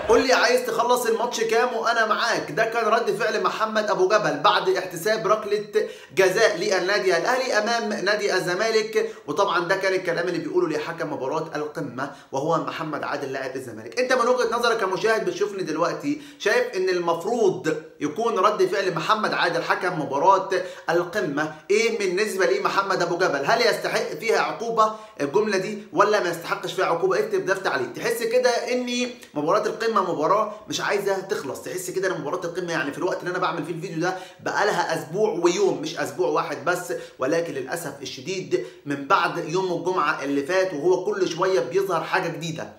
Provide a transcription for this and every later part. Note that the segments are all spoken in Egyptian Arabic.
قول لي عايز تخلص الماتش كام وانا معاك ده كان رد فعل محمد ابو جبل بعد احتساب ركله جزاء للنادي الاهلي امام نادي الزمالك وطبعا ده كان الكلام اللي بيقوله لحكم مباراه القمه وهو محمد عادل لاعب الزمالك انت من وجهه نظرك كمشاهد بتشوفني دلوقتي شايف ان المفروض يكون رد فعل محمد عادل حكم مباراه القمه ايه بالنسبه لمحمد ابو جبل هل يستحق فيها عقوبه الجمله دي ولا ما يستحقش فيها عقوبه اكتب ده في تعليق تحس كده ان مباراه القمه مباراه مش عايزه تخلص تحس كده ان مباراه القمه يعني في الوقت اللي انا بعمل فيه الفيديو ده بقالها اسبوع ويوم مش اسبوع واحد بس ولكن للاسف الشديد من بعد يوم الجمعه اللي فات وهو كل شويه بيظهر حاجه جديده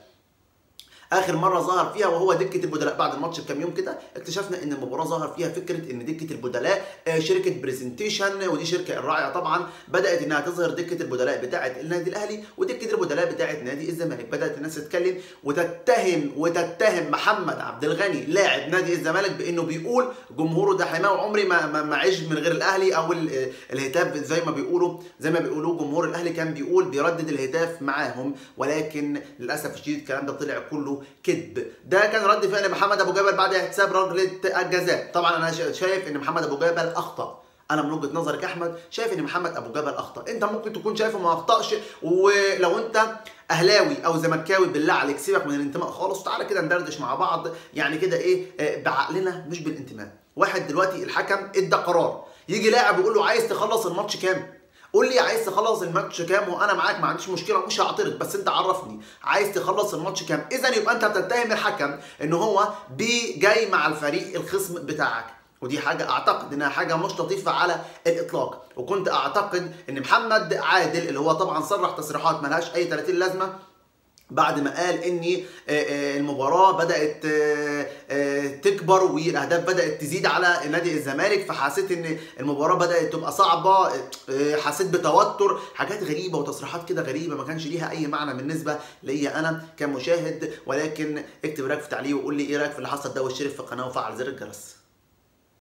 اخر مره ظهر فيها وهو دكه البدلاء بعد الماتش بكام يوم كده اكتشفنا ان المباراه ظهر فيها فكره ان دكه البدلاء آه، شركه برزنتيشن ودي شركه الراعيه طبعا بدات انها تظهر دكه البدلاء بتاعه النادي الاهلي ودكه البدلاء بتاعه نادي الزمالك بدات الناس تتكلم وتتهم وتتهم محمد عبد الغني لاعب نادي الزمالك بانه بيقول جمهوره ده حماه وعمري ما ما ما عيش من غير الاهلي او ال- الهتاف زي ما بيقولوا زي ما بيقولوا جمهور الاهلي كان بيقول بيردد الهتاف معاهم ولكن للاسف الشديد الكلام ده طلع كله كذب ده كان رد فعل محمد ابو جبل بعد احتساب ركله الجزاء طبعا انا شا- شايف ان محمد ابو جبل اخطا انا من وجهه نظرك يا احمد شايف ان محمد ابو جبل اخطا انت ممكن تكون شايفه ما اخطاش ولو انت اهلاوي او زملكاوي بالله عليك سيبك من الانتماء خالص تعالى كده ندردش مع بعض يعني كده ايه آه، بعقلنا مش بالانتماء واحد دلوقتي الحكم ادى قرار يجي لاعب يقول له عايز تخلص الماتش كام قول لي عايز تخلص الماتش كام وانا معاك ما عنديش مشكله مش هعترض بس انت عرفني عايز تخلص الماتش كام اذا يبقى انت بتتهم الحكم ان هو بي جاي مع الفريق الخصم بتاعك ودي حاجة أعتقد إنها حاجة مش لطيفة على الإطلاق، وكنت أعتقد إن محمد عادل اللي هو طبعا صرح تصريحات ملهاش أي 30 لازمة بعد ما قال ان آه، آه، المباراه بدات آه، آه، تكبر والاهداف بدات تزيد على نادي الزمالك فحسيت ان المباراه بدات تبقى صعبه آه، حسيت بتوتر حاجات غريبه وتصريحات كده غريبه ما كانش ليها اي معنى بالنسبه ليا انا كمشاهد ولكن اكتب رايك في تعليق وقول لي ايه رايك في اللي حصل ده واشترك في القناه وفعل زر الجرس